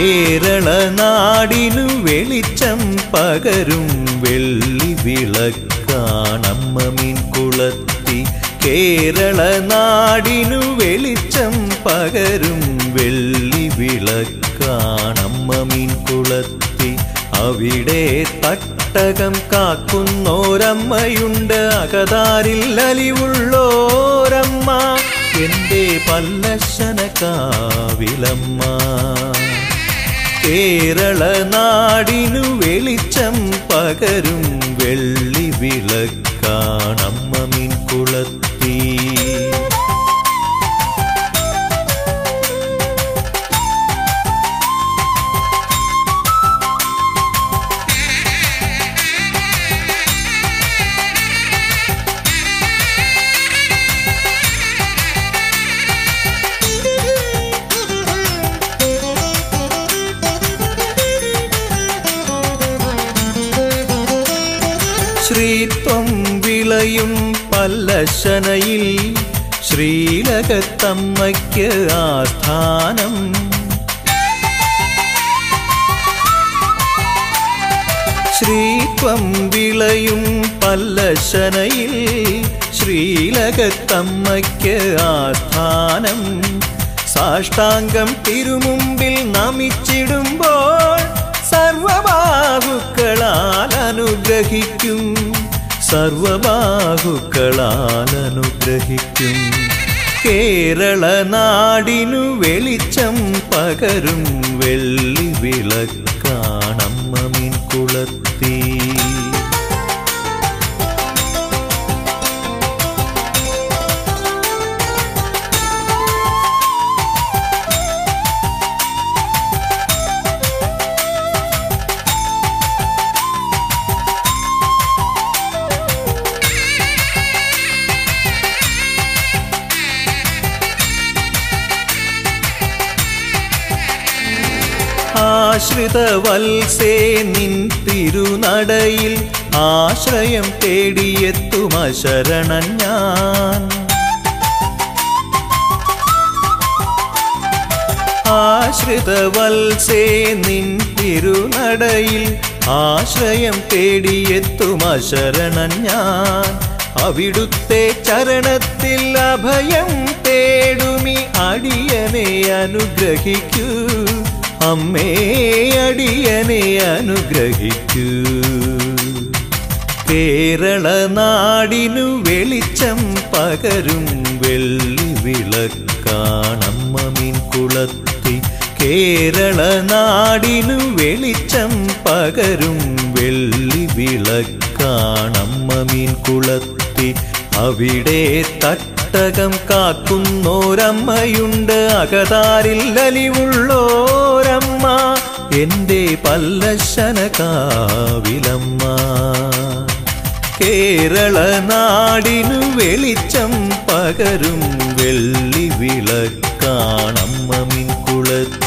കേരള നാടിനു വെളിച്ചം പകരും വെള്ളി വിളക്കാണമ്മ മീൻ കുളത്തി കേരള നാടിനു വെളിച്ചം പകരും വെള്ളി വിളക്കാണമ്മ മീൻ കുളത്തി അവിടെ തട്ടകം കാക്കുന്നോരമ്മയുണ്ട് അകതാരിൽ അലിവുള്ളോരമ്മ എന്റെ പല്ലശന കാവിലമ്മ കേരള നാടിനു വെളിച്ചം പകരും വെള്ളി വിളക്കാണമ്മ മീൻ കുളത്തി ശ്രീത്വം വിളയും പല്ലശനയിൽ ശ്രീലകത്തമ്മയ്ക്ക് ആസ്ഥാനം ശ്രീത്വം വിളയും പല്ലശനയിൽ ശ്രീലകത്തമ്മയ്ക്ക് ആസ്ഥാനം സാഷ്ടാംഗം തിരുമുമ്പിൽ നമിച്ചിടുമ്പോൾ സർവബാഹുക്കളാൽ അനുഗ്രഹിക്കും സർവബാഹുക്കളാൽ അനുഗ്രഹിക്കും കേരള നാടിനു വെളിച്ചം പകരും വെള്ളി വിളക്കാണമ്മ മീൻ കുളത്തി ആശ്രിത വത്സേ നിൻ തിരുനടയിൽ ആശ്രയം തേടിയെത്തുമ ശരണൻ ഞാൻ ആശ്രിത വത്സേ നിൻ തിരുനടയിൽ ആശ്രയം തേടിയെത്തുമ ശരണൻ ഞാൻ അവിടുത്തെ ചരണത്തിൽ അഭയം തേടുമി അടിയനെ അനുഗ്രഹിക്കൂ അമ്മേ അടിയനെ അനുഗ്രഹിക്കൂ കേരള നാടിനു വെളിച്ചം പകരും വെള്ളി വിളക്കാണമ്മ മീൻ കുളത്തി കേരള നാടിനു വെളിച്ചം പകരും വെള്ളി വിളക്കാണമ്മ മീൻ കുളത്തി അവിടെ തട്ടകം കാക്കുന്നോരമ്മയുണ്ട് അകതാരിൽ അലിവുള്ളോരമ്മ എന്റെ പല്ലശന കാവിലമ്മ കേരള നാടിനു വെളിച്ചം പകരും വെള്ളി വിളക്കാണമ്മ മിൻ കുളത്തി